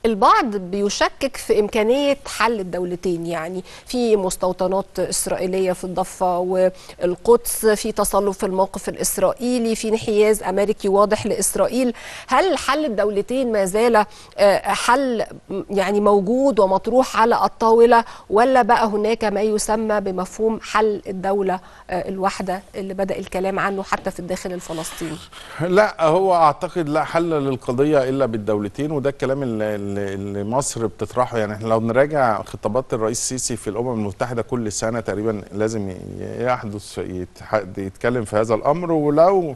البعض بيشكك في إمكانية حل الدولتين يعني في مستوطنات إسرائيلية في الضفة والقدس في تصلب في الموقف الإسرائيلي في انحياز أمريكي واضح لإسرائيل هل حل الدولتين ما زال آه، حل يعني موجود ومطروح على الطاولة ولا بقى هناك ما يسمى بمفهوم حل الدولة آه، الواحدة اللي بدأ الكلام عنه حتى في الداخل الفلسطيني لا هو اعتقد لا حل للقضيه الا بالدولتين وده الكلام اللي, اللي اللي مصر بتطرحه يعني احنا لو نراجع خطابات الرئيس السيسي في الامم المتحده كل سنه تقريبا لازم ي- يحدث يتح- يتكلم في هذا الامر ولو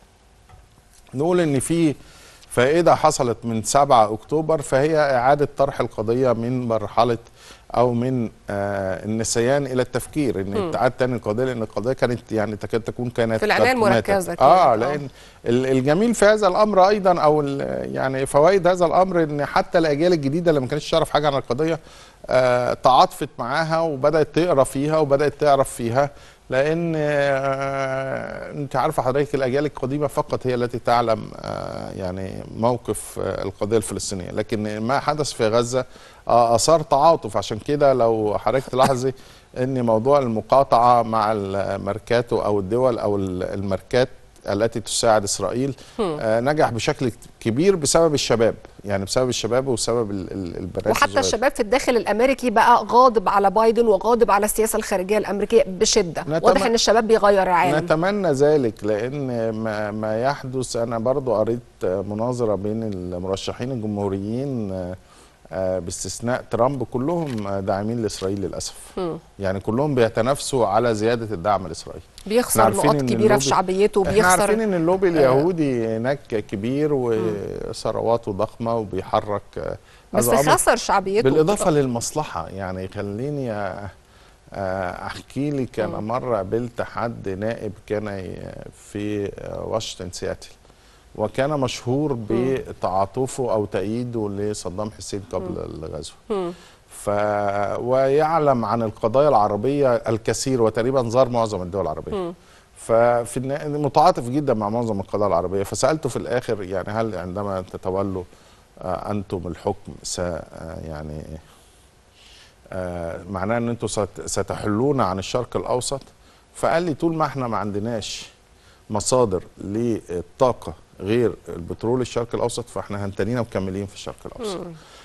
نقول ان في فائده حصلت من 7 اكتوبر فهي اعاده طرح القضيه من مرحله او من آه النسيان الى التفكير ان تعاد تاني القضيه لان القضيه كانت يعني تكاد تكون كانت في العناية قد ماتت. المركزة كانت، اه آه. لان ال- الجميل في هذا الامر ايضا او ال- يعني فوائد هذا الامر ان حتى الاجيال الجديده اللي ما كانتش تعرف حاجه عن القضيه آه تعاطفت معاها وبدات تقرا فيها وبدات تعرف فيها لان آه انت عارفه حضرتك الاجيال القديمه فقط هي التي تعلم آه يعني موقف آه القضيه الفلسطينيه لكن ما حدث في غزه آه اثار تعاطف عشان كده لو حضرتك تلاحظي ان موضوع المقاطعه مع الماركات او الدول او الماركات التي تساعد اسرائيل آه نجح بشكل كبير بسبب الشباب يعني بسبب الشباب وبسبب ال- ال- البنات وحتى الصغيرة. الشباب في الداخل الامريكي بقى غاضب على بايدن وغاضب على السياسه الخارجيه الامريكيه بشده نتم- واضح ان الشباب بيغير العالم نتمنى ذلك لان ما, ما يحدث انا برضو قريت مناظره بين المرشحين الجمهوريين آه، آه، باستثناء ترامب كلهم آه، داعمين لاسرائيل للاسف مم. يعني كلهم بيتنافسوا على زياده الدعم لاسرائيل بيخسر عارفين نقاط إن كبيره في اللوبي- شعبيته احنا بيخسر عارفين ان اللوبي اليهودي هناك كبير وثرواته ضخمه وبيحرك آه، بس هذا أمر. خسر شعبيته بالاضافه للمصلحه يعني خليني آه، آه، احكي لك انا مره قابلت حد نائب كان ي- في آه، واشنطن سياتل وكان مشهور بتعاطفه او تأييده لصدام حسين قبل الغزو مم. ف ويعلم عن القضايا العربيه الكثير وتقريبا زار معظم الدول العربيه ففي النا- متعاطف جدا مع معظم القضايا العربيه فسالته في الاخر يعني هل عندما تتولوا آه، انتم الحكم س آه، يعني آه، معناه ان انتم ست- ستحلون عن الشرق الاوسط فقال لي طول ما احنا ما عندناش مصادر للطاقه غير البترول الشرق الاوسط فاحنا هنتنينا مكملين في الشرق الاوسط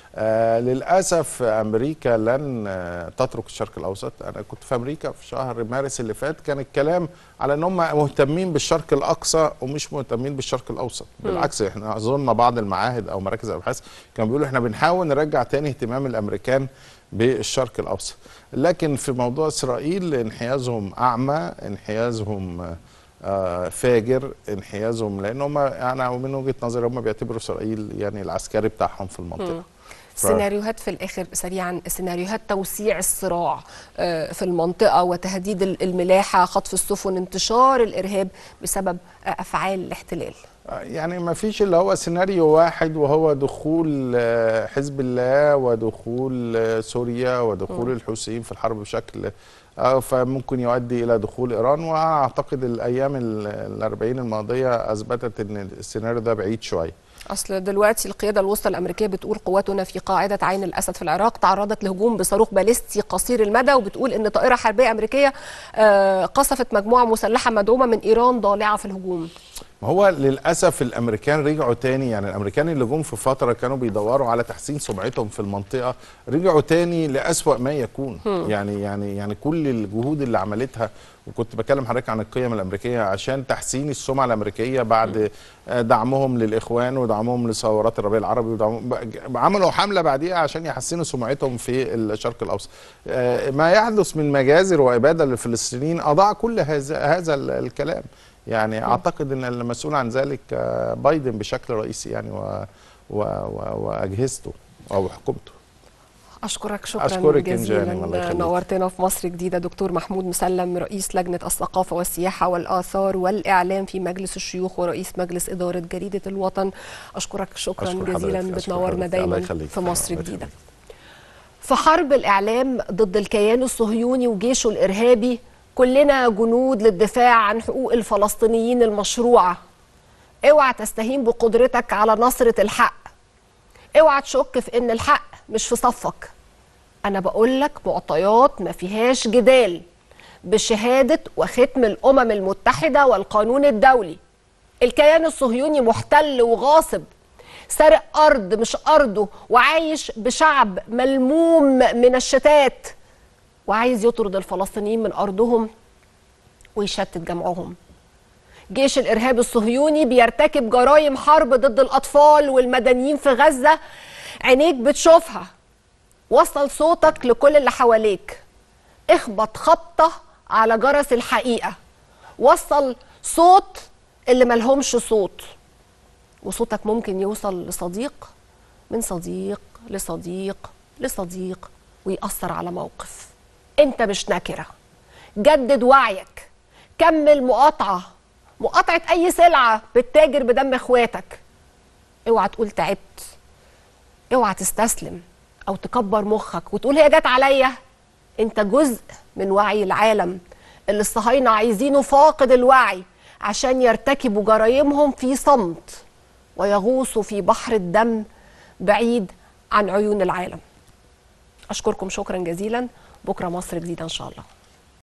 آه للاسف امريكا لن آه تترك الشرق الاوسط انا كنت في امريكا في شهر مارس اللي فات كان الكلام على ان هم مهتمين بالشرق الاقصى ومش مهتمين بالشرق الاوسط بالعكس احنا زرنا بعض المعاهد او مراكز الابحاث كانوا بيقولوا احنا بنحاول نرجع تاني اهتمام الامريكان بالشرق الاوسط لكن في موضوع اسرائيل انحيازهم اعمى انحيازهم آه، آه، فاجر انحيازهم لان هم انا من وجهه نظري هم بيعتبروا اسرائيل يعني العسكري بتاعهم في المنطقه ف- سيناريوهات في الاخر سريعا سيناريوهات توسيع الصراع آه، في المنطقه وتهديد ال- الملاحه خطف السفن انتشار الارهاب بسبب آه، افعال الاحتلال يعني ما فيش اللي هو سيناريو واحد وهو دخول آه، حزب الله ودخول آه، سوريا ودخول الحوثيين في الحرب بشكل آه، فممكن يؤدي الى دخول ايران واعتقد الايام ال- الاربعين الماضيه اثبتت ان السيناريو ده بعيد شويه اصل دلوقتي القياده الوسطى الامريكيه بتقول قواتنا في قاعده عين الاسد في العراق تعرضت لهجوم بصاروخ باليستي قصير المدى وبتقول ان طائره حربيه امريكيه آه، قصفت مجموعه مسلحه مدعومه من ايران ضالعه في الهجوم ما هو للاسف الامريكان رجعوا تاني يعني الامريكان اللي جم في فتره كانوا بيدوروا على تحسين سمعتهم في المنطقه رجعوا تاني لاسوا ما يكون يعني يعني يعني كل الجهود اللي عملتها وكنت بكلم حضرتك عن القيم الامريكيه عشان تحسين السمعه الامريكيه بعد آه، دعمهم للاخوان ودعمهم لثورات الربيع العربي ودعمهم عملوا حمله بعديها عشان يحسنوا سمعتهم في الشرق الاوسط آه، ما يحدث من مجازر واباده للفلسطينيين اضاع كل هذا هذا ال- الكلام يعني اعتقد ان المسؤول عن ذلك آه، بايدن بشكل رئيسي يعني و و و واجهزته او حكومته اشكرك شكرا أشكرك إن جزيلا جاني، الله يخليك. نورتنا في مصر جديده دكتور محمود مسلم رئيس لجنه الثقافه والسياحه والاثار والاعلام في مجلس الشيوخ ورئيس مجلس اداره جريده الوطن اشكرك شكرا أشكر جزيلا حضرتك، أشكر بتنورنا حضرتك. الله دايما يخليك. في مصر الله جديده يخليك. في حرب الاعلام ضد الكيان الصهيوني وجيشه الارهابي كلنا جنود للدفاع عن حقوق الفلسطينيين المشروعه اوعى تستهين بقدرتك على نصره الحق اوعى تشك في ان الحق مش في صفك انا بقول لك معطيات ما فيهاش جدال بشهاده وختم الامم المتحده والقانون الدولي الكيان الصهيوني محتل وغاصب سارق ارض مش ارضه وعايش بشعب ملموم من الشتات وعايز يطرد الفلسطينيين من ارضهم ويشتت جمعهم جيش الارهاب الصهيوني بيرتكب جرائم حرب ضد الاطفال والمدنيين في غزه عينيك بتشوفها وصل صوتك لكل اللي حواليك اخبط خبطه على جرس الحقيقه وصل صوت اللي ملهمش صوت وصوتك ممكن يوصل لصديق من صديق لصديق لصديق ويأثر على موقف انت مش نكره جدد وعيك كمل مقاطعه مقاطعه اي سلعه بتتاجر بدم اخواتك اوعى تقول تعبت اوعى تستسلم او تكبر مخك وتقول هي جت عليا انت جزء من وعي العالم اللي الصهاينه عايزينه فاقد الوعي عشان يرتكبوا جرايمهم في صمت ويغوصوا في بحر الدم بعيد عن عيون العالم اشكركم شكرا جزيلا بكره مصر جديده ان شاء الله